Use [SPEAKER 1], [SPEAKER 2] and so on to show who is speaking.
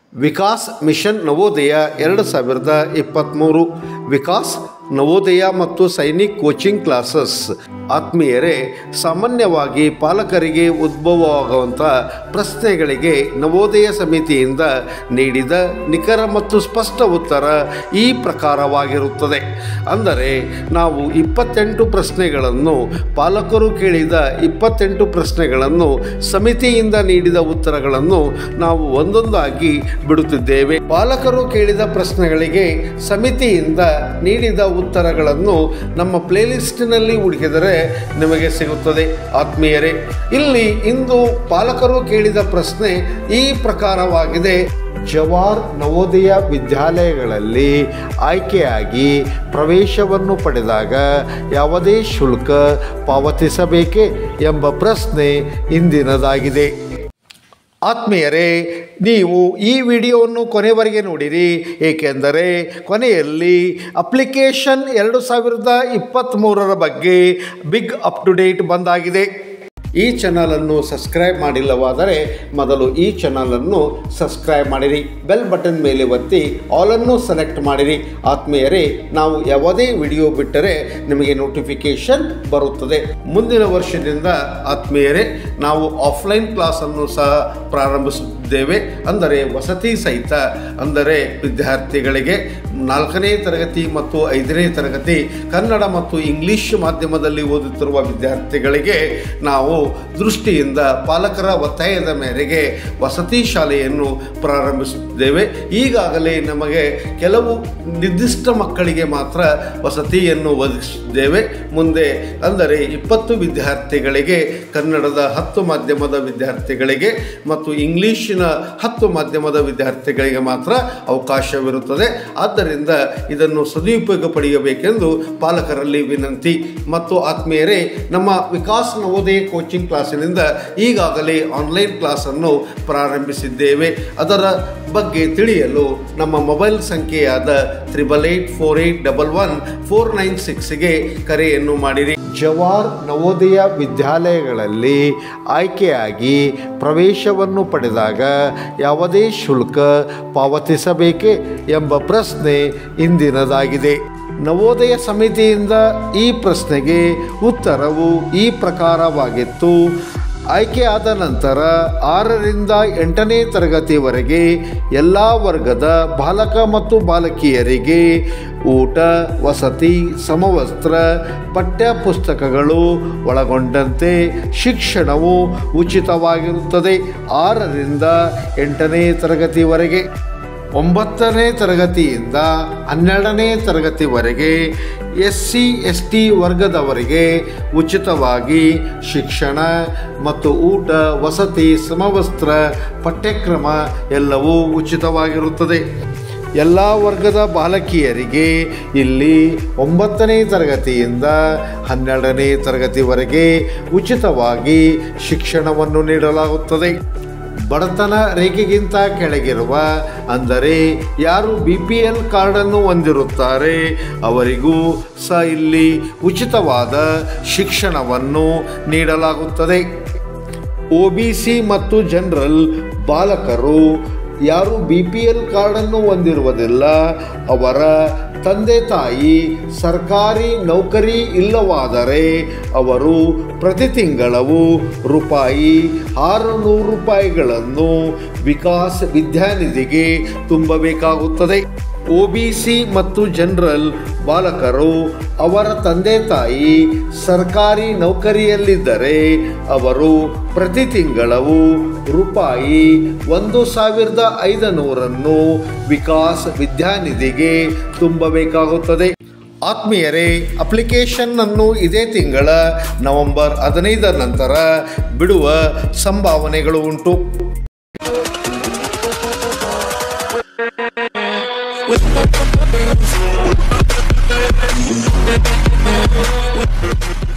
[SPEAKER 1] Vikas mission Navodaya ಎರಡು ಸಾವಿರದ ಇಪ್ಪತ್ತ್ಮೂರು ವಿಕಾಸ್ ನವೋದಯ ಮತ್ತು ಸೈನಿಕ್ ಕೋಚಿಂಗ್ ಕ್ಲಾಸಸ್ ಆತ್ಮೀಯರೇ ಸಾಮಾನ್ಯವಾಗಿ ಪಾಲಕರಿಗೆ ಉದ್ಭವವಾಗುವಂಥ ಪ್ರಶ್ನೆಗಳಿಗೆ ನವೋದಯ ಸಮಿತಿಯಿಂದ ನೀಡಿದ ನಿಖರ ಮತ್ತು ಸ್ಪಷ್ಟ ಉತ್ತರ ಈ ಪ್ರಕಾರವಾಗಿರುತ್ತದೆ ಅಂದರೆ ನಾವು ಇಪ್ಪತ್ತೆಂಟು ಪ್ರಶ್ನೆಗಳನ್ನು ಪಾಲಕರು ಕೇಳಿದ ಇಪ್ಪತ್ತೆಂಟು ಪ್ರಶ್ನೆಗಳನ್ನು ಸಮಿತಿಯಿಂದ ನೀಡಿದ ಉತ್ತರಗಳನ್ನು ನಾವು ಒಂದೊಂದಾಗಿ ಬಿಡುತ್ತಿದ್ದೇವೆ ಪಾಲಕರು ಕೇಳಿದ ಪ್ರಶ್ನೆಗಳಿಗೆ ಸಮಿತಿಯಿಂದ ನೀಡಿದ ಉತ್ತರಗಳನ್ನು ನಮ್ಮ ಪ್ಲೇಲಿಸ್ಟಿನಲ್ಲಿ ಹುಡುಕಿದರೆ ನಿಮಗೆ ಸಿಗುತ್ತದೆ ಆತ್ಮೀಯರೇ ಇಲ್ಲಿ ಇಂದು ಪಾಲಕರು ಕೇಳಿದ ಪ್ರಶ್ನೆ ಈ ಪ್ರಕಾರವಾಗಿದೆ ಜವಾರ್ ನವೋದಯ ವಿದ್ಯಾಲಯಗಳಲ್ಲಿ ಆಯ್ಕೆಯಾಗಿ ಪ್ರವೇಶವನ್ನು ಪಡೆದಾಗ ಯಾವುದೇ ಶುಲ್ಕ ಪಾವತಿಸಬೇಕೇ ಎಂಬ ಪ್ರಶ್ನೆ ಇಂದಿನದಾಗಿದೆ ಆತ್ಮೀಯರೇ ನೀವು ಈ ವಿಡಿಯೋವನ್ನು ಕೊನೆವರೆಗೆ ನೋಡಿರಿ ಏಕೆಂದರೆ ಕೊನೆಯಲ್ಲಿ ಅಪ್ಲಿಕೇಶನ್ ಎರಡು ಸಾವಿರದ ಇಪ್ಪತ್ತ್ಮೂರರ ಬಗ್ಗೆ ಬಿಗ್ ಅಪ್ ಟು ಡೇಟ್ ಬಂದಾಗಿದೆ ಈ ಚಾನಲನ್ನು ಸಬ್ಸ್ಕ್ರೈಬ್ ಮಾಡಿಲ್ಲವಾದರೆ ಮೊದಲು ಈ ಚಾನಲನ್ನು ಸಬ್ಸ್ಕ್ರೈಬ್ ಮಾಡಿರಿ ಬೆಲ್ ಬಟನ್ ಮೇಲೆ ಒತ್ತಿ ಆಲನ್ನು ಸೆಲೆಕ್ಟ್ ಮಾಡಿರಿ ಆತ್ಮೀಯರೇ ನಾವು ಯಾವುದೇ ವಿಡಿಯೋ ಬಿಟ್ಟರೆ ನಿಮಗೆ ನೋಟಿಫಿಕೇಶನ್ ಬರುತ್ತದೆ ಮುಂದಿನ ವರ್ಷದಿಂದ ಆತ್ಮೀಯರೇ ನಾವು ಆಫ್ಲೈನ್ ಕ್ಲಾಸನ್ನು ಸಹ ಪ್ರಾರಂಭಿಸುತ್ತಿದ್ದೇವೆ ಅಂದರೆ ವಸತಿ ಸಹಿತ ಅಂದರೆ ವಿದ್ಯಾರ್ಥಿಗಳಿಗೆ ನಾಲ್ಕನೇ ತರಗತಿ ಮತ್ತು ಐದನೇ ತರಗತಿ ಕನ್ನಡ ಮತ್ತು ಇಂಗ್ಲಿಷ್ ಮಾಧ್ಯಮದಲ್ಲಿ ಓದುತ್ತಿರುವ ವಿದ್ಯಾರ್ಥಿಗಳಿಗೆ ನಾವು ದೃಷ್ಟಿಯಿಂದ ಪಾಲಕರ ಒತ್ತಾಯದ ಮೇರೆಗೆ ವಸತಿ ಶಾಲೆಯನ್ನು ಪ್ರಾರಂಭಿಸುತ್ತಿದ್ದೇವೆ ಈಗಾಗಲೇ ನಮಗೆ ಕೆಲವು ನಿರ್ದಿಷ್ಟ ಮಕ್ಕಳಿಗೆ ಮಾತ್ರ ವಸತಿಯನ್ನು ಒದಗಿಸಿದ್ದೇವೆ ಮುಂದೆ ಅಂದರೆ ಇಪ್ಪತ್ತು ವಿದ್ಯಾರ್ಥಿಗಳಿಗೆ ಕನ್ನಡದ ಹತ್ತು ಮಾಧ್ಯಮದ ವಿದ್ಯಾರ್ಥಿಗಳಿಗೆ ಮತ್ತು ಇಂಗ್ಲೀಷಿನ ಹತ್ತು ಮಾಧ್ಯಮದ ವಿದ್ಯಾರ್ಥಿಗಳಿಗೆ ಮಾತ್ರ ಅವಕಾಶವಿರುತ್ತದೆ ಆದ್ದರಿಂದ ಇದನ್ನು ಸದುಪಯೋಗ ಪಡೆಯಬೇಕೆಂದು ಪಾಲಕರಲ್ಲಿ ವಿನಂತಿ ಮತ್ತು ಆತ್ಮೀಯರೇ ನಮ್ಮ ವಿಕಾಸ್ ನವೋದಯ ಕೋಚಿಂಗ್ ಕ್ಲಾಸಿನಿಂದ ಈಗಾಗಲೇ ಆನ್ಲೈನ್ ಕ್ಲಾಸನ್ನು ಪ್ರಾರಂಭಿಸಿದ್ದೇವೆ ಅದರ ಬಗ್ಗೆ ತಿಳಿಯಲು ನಮ್ಮ ಮೊಬೈಲ್ ಸಂಖ್ಯೆಯಾದ triple eight four eight double one four nine ಸಿಕ್ಸ್ಗೆ ಕರೆಯನ್ನು ಮಾಡಿರಿ ಜವಾರ್ ನವೋದಯ ವಿದ್ಯಾಲಯಗಳಲ್ಲಿ ಆಯ್ಕೆಯಾಗಿ ಪ್ರವೇಶವನ್ನು ಪಡೆದಾಗ ಯಾವುದೇ ಶುಲ್ಕ ಪಾವತಿಸಬೇಕೇ ಎಂಬ ಪ್ರಶ್ನೆ ಇಂದಿನದಾಗಿದೆ ನವೋದಯ ಸಮಿತಿಯಿಂದ ಈ ಪ್ರಶ್ನೆಗೆ ಉತ್ತರವು ಈ ಪ್ರಕಾರವಾಗಿತ್ತು ಆಯ್ಕೆಯಾದ ನಂತರ ಆರರಿಂದ ಎಂಟನೇ ತರಗತಿವರೆಗೆ ಎಲ್ಲ ವರ್ಗದ ಬಾಲಕ ಮತ್ತು ಬಾಲಕಿಯರಿಗೆ ಊಟ ವಸತಿ ಸಮವಸ್ತ್ರ ಪಠ್ಯ ಪುಸ್ತಕಗಳು ಒಳಗೊಂಡಂತೆ ಶಿಕ್ಷಣವು ಉಚಿತವಾಗಿರುತ್ತದೆ ಆರರಿಂದ ಎಂಟನೇ ತರಗತಿವರೆಗೆ ಒಂಬತ್ತನೇ ತರಗತಿಯಿಂದ ಹನ್ನೆರಡನೇ ತರಗತಿವರೆಗೆ ಎಸ್ ಸಿ ಎಸ್ ಟಿ ವರ್ಗದವರಿಗೆ ಉಚಿತವಾಗಿ ಶಿಕ್ಷಣ ಮತ್ತು ಊಟ ವಸತಿ ಸಮವಸ್ತ್ರ ಪಠ್ಯಕ್ರಮ ಎಲ್ಲವೂ ಉಚಿತವಾಗಿರುತ್ತದೆ ಎಲ್ಲ ವರ್ಗದ ಬಾಲಕಿಯರಿಗೆ ಇಲ್ಲಿ ಒಂಬತ್ತನೇ ತರಗತಿಯಿಂದ ಹನ್ನೆರಡನೇ ತರಗತಿವರೆಗೆ ಉಚಿತವಾಗಿ ಶಿಕ್ಷಣವನ್ನು ನೀಡಲಾಗುತ್ತದೆ ಬಡತನ ರೇಖೆಗಿಂತ ಕೆಳಗಿರುವ ಅಂದರೆ ಯಾರು ಬಿ ಪಿ ಎಲ್ ಕಾರ್ಡನ್ನು ಹೊಂದಿರುತ್ತಾರೆ ಅವರಿಗೂ ಸಹ ಇಲ್ಲಿ ಉಚಿತವಾದ ಶಿಕ್ಷಣವನ್ನು ನೀಡಲಾಗುತ್ತದೆ ಒ ಬಿ ಸಿ ಮತ್ತು ಜನರಲ್ ಬಾಲಕರು ಯಾರು ಬಿ ಪಿ ಎಲ್ ಕಾರ್ಡನ್ನು ಹೊಂದಿರುವುದಿಲ್ಲ ಅವರ ತಂದೆ ತಾಯಿ ಸರ್ಕಾರಿ ನೌಕರಿ ಇಲ್ಲವಾದರೆ ಅವರು ಪ್ರತಿ ತಿಂಗಳವು ರೂಪಾಯಿ ಆರು ನೂರು ರೂಪಾಯಿಗಳನ್ನು ವಿಕಾಸ್ ವಿದ್ಯಾನಿಧಿಗೆ ತುಂಬಬೇಕಾಗುತ್ತದೆ ಒ ಬಿ ಸಿ ಮತ್ತು ಜನರಲ್ ಬಾಲಕರು ಅವರ ತಂದೆ ತಾಯಿ ಸರ್ಕಾರಿ ನೌಕರಿಯಲ್ಲಿದ್ದರೆ ಅವರು ಪ್ರತಿ ತಿಂಗಳವು ರೂಪಾಯಿ ಒಂದು ಸಾವಿರದ ಐದುನೂರನ್ನು ವಿಕಾಸ್ ವಿದ್ಯಾನಿಧಿಗೆ ತುಂಬಬೇಕಾಗುತ್ತದೆ ಆತ್ಮೀಯರೇ ಅಪ್ಲಿಕೇಶನ್ ಅನ್ನು ಇದೇ ತಿಂಗಳ ನವೆಂಬರ್ ಹದಿನೈದರ ನಂತರ ಬಿಡುವ ಸಂಭಾವನೆಗಳು ಉಂಟು
[SPEAKER 2] with